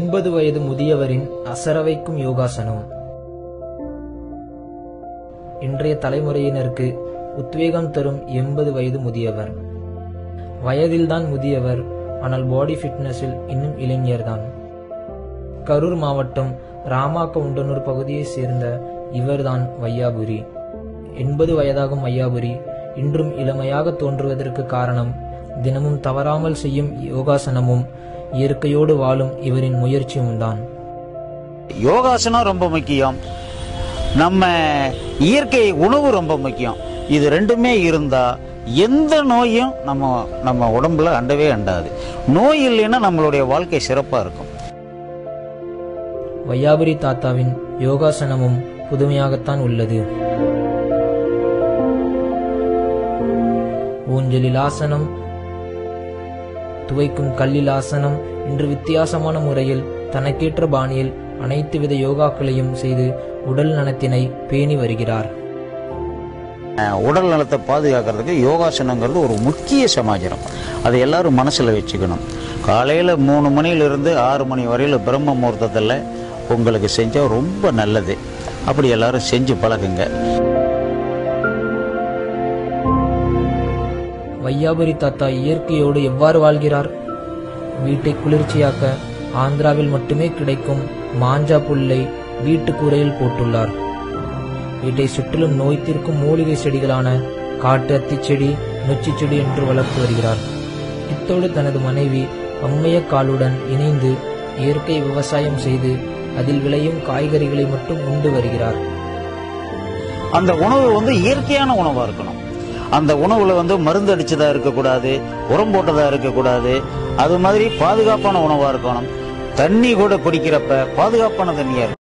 எண்பது வயது முதியவரின் அசரவைக்கும் யோகாசனம் இன்றைய தலைமுறையினருக்கு உத்வேகம் தரும் எண்பது வயது முதியவர் வயதில்தான் முதியவர் ஆனால் பாடி ஃபிட்னஸில் இன்னும் இளைஞர்தான் கரூர் மாவட்டம் ராமாக்கவுண்டனூர் பகுதியைச் சேர்ந்த இவர்தான் வையாபுரி எண்பது வயதாகும் வையாபுரி இன்றும் இளமையாக தோன்றுவதற்கு காரணம் தினமும் தவறாமல் செய்யும் யோகாசனமும் இயற்கையோடு வாழும் இவரின் முயற்சியும் தான் யோகாசனம் ரொம்ப முக்கியம் நம்ம இயற்கை உணவு ரொம்ப முக்கியம் இது ரெண்டுமே இருந்தா எந்த நோயும் நம்ம நம்ம உடம்புல அண்டவே அண்டாது நோய் இல்லைன்னா நம்மளுடைய வாழ்க்கை சிறப்பா இருக்கும் வையாபுரி தாத்தாவின் யோகாசனமும் புதுமையாகத்தான் உள்ளது ஊஞ்சலில் ஆசனம் துவைக்கும் கல்லில் ஆசனம் இன்று வித்தியாசமான முறையில் தனக்கேற்ற பாணியில் அனைத்து வித யோகாக்களையும் செய்து உடல் நலத்தினை பேணி வருகிறார் அஹ், உடல் நலத்தை பாதுகாக்கிறதுக்கு யோகாசனங்கிறது ஒரு முக்கிய சமாச்சாரம் அதை எல்லாரும் மனசுல வச்சுக்கணும் காலையில மூணு மணியிலிருந்து ஆறு மணி வரையில பிரம்ம முகூர்த்தத்தில் உங்களுக்கு செஞ்சா ரொம்ப நல்லது அப்படி எல்லாரும் செஞ்சு பழகுங்க வையாபுரி தாத்தா இயற்கையோடு எவ்வாறு வாழ்கிறார் வீட்டை குளிர்ச்சியாக்க ஆந்திராவில் மட்டுமே கிடைக்கும் மாஞ்சா புல்லை வீட்டு கூரையில் போட்டுள்ளார் வீட்டை சுற்றிலும் நோய் தீர்க்கும் மூலிகை செடிகளான காட்டு அத்திச் செடி நொச்சி செடி என்று வளர்த்து வருகிறார் இத்தோடு தனது மனைவி அம்மைய காலுடன் இணைந்து இயற்கை விவசாயம் செய்து அதில் விளையும் காய்கறிகளை மட்டும் உண்டு வருகிறார் அந்த உணவு வந்து இயற்கையான உணவா இருக்கணும் அந்த உணவுல வந்து மருந்து அடிச்சதா இருக்கக்கூடாது உரம் போட்டதா இருக்கக்கூடாது அது மாதிரி பாதுகாப்பான உணவா இருக்கணும் தண்ணி கூட குடிக்கிறப்ப பாதுகாப்பான தண்ணியா இருக்கணும்